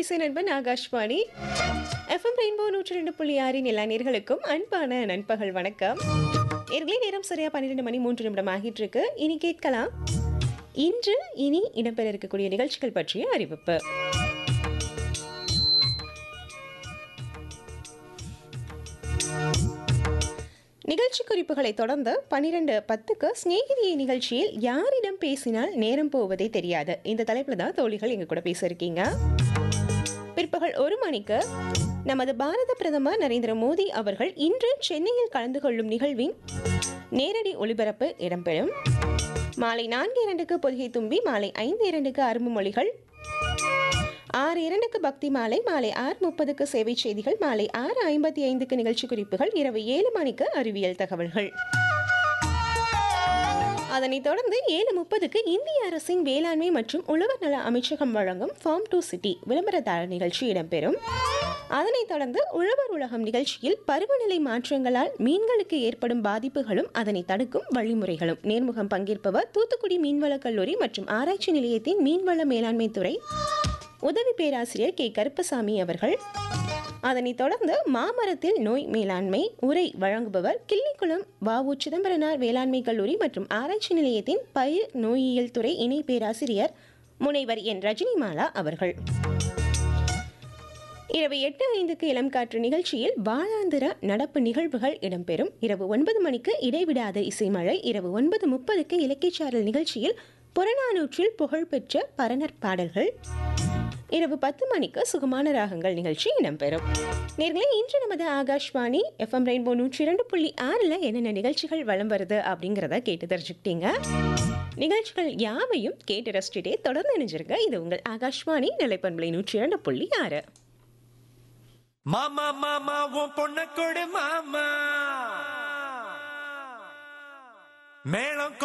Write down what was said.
இசை நண்பன் Akashvani FM rainbow நூற்றி ரெண்டு புள்ளி ஆறின் எல்லா நேர்களுக்கும் அன்பான நண்பகல் வணக்கம் நேர்களே நேரம் சரியா பன்னிரெண்டு மணி மூன்று நிமிடம் ஆகிட்டு இருக்கு இனி கேட்கலாம் இன்று இனி இடம்பெற இருக்கக்கூடிய நிகழ்ச்சிகள் பற்றிய அறிவிப்பு நிகழ்ச்சி குறிப்புகளை தொடர்ந்து பன்னிரெண்டு பத்துக்கு சிநேகிதியை நிகழ்ச்சியில் யாரிடம் பேசினால் நேரம் போவதே தெரியாது இந்த தலைப்பில் தான் தோழிகள் எங்க கூட பேச இருக்கீங்க பிற்பகல் ஒரு மணிக்கு நமது பாரத பிரதமர் நரேந்திர மோடி அவர்கள் இன்று சென்னையில் கலந்து கொள்ளும் நிகழ்வின் நேரடி ஒளிபரப்பு இடம்பெறும் மாலை நான்கு இரண்டுக்கு பொதிகை தும்பி மாலை ஐந்து இரண்டுக்கு அரும்பு மொழிகள் ஆறு இரண்டுக்கு பக்தி மாலை மாலை ஆறு முப்பதுக்கு சேவை செய்திகள் மாலை ஆறு ஐம்பத்தி ஐந்துக்கு நிகழ்ச்சி குறிப்புகள் இரவு ஏழு மணிக்கு அறிவியல் தகவல்கள் அதனைத் தொடர்ந்து ஏழு முப்பதுக்கு இந்திய அரசின் வேளாண்மை மற்றும் உழவர் நல அமைச்சகம் வழங்கும் ஃபார்ம் டு சிட்டி விளம்பரதாரர் நிகழ்ச்சி இடம்பெறும் அதனைத் தொடர்ந்து உழவர் உலகம் நிகழ்ச்சியில் பருவநிலை மாற்றங்களால் மீன்களுக்கு ஏற்படும் பாதிப்புகளும் அதனை தடுக்கும் வழிமுறைகளும் நேர்முகம் பங்கேற்பவர் தூத்துக்குடி மீன்வளக் கல்லூரி மற்றும் ஆராய்ச்சி நிலையத்தின் மீன்வள மேலாண்மை துறை உதவி பேராசிரியர் கே கருப்பசாமி அவர்கள் அதனைத் தொடர்ந்து மாமரத்தில் நோய் மேலாண்மை உரை வழங்குபவர் கிள்ளிக்குளம் வஉ சிதம்பரனார் வேளாண்மை கல்லூரி மற்றும் ஆராய்ச்சி நிலையத்தின் பயிர் நோயியல் துறை இணை பேராசிரியர் முனைவர் என் ரஜினிமாலா அவர்கள் இரவு எட்டு ஐந்துக்கு இளம் காற்று நிகழ்ச்சியில் வாராந்திர நடப்பு நிகழ்வுகள் இடம்பெறும் இரவு ஒன்பது மணிக்கு இடைவிடாத இசைமழை இரவு ஒன்பது முப்பதுக்கு இலக்கியச்சாரல் நிகழ்ச்சியில் புறநானூற்றில் புகழ்பெற்ற பரணர் பாடல்கள் இரவு பத்து மணிக்கு சுகமான ராகங்கள் நிகழ்ச்சி இடம்பெறும் நேர்களே இன்று நமது ஆகாஷ்வாணி எஃப்எம் ரெயின்போ நூற்றி இரண்டு புள்ளி ஆறில் என்னென்ன நிகழ்ச்சிகள் வலம் வருது அப்படிங்கிறத கேட்டு தெரிஞ்சுக்கிட்டீங்க நிகழ்ச்சிகள் யாவையும் கேட்டு ரசிச்சுட்டே தொடர்ந்து இணைஞ்சிருங்க இது உங்கள் ஆகாஷ்வாணி நிலைப்பண்பலை நூற்றி இரண்டு புள்ளி ஆறு மாமா மாமா உன் பொண்ண கொடு மாமா மேளம்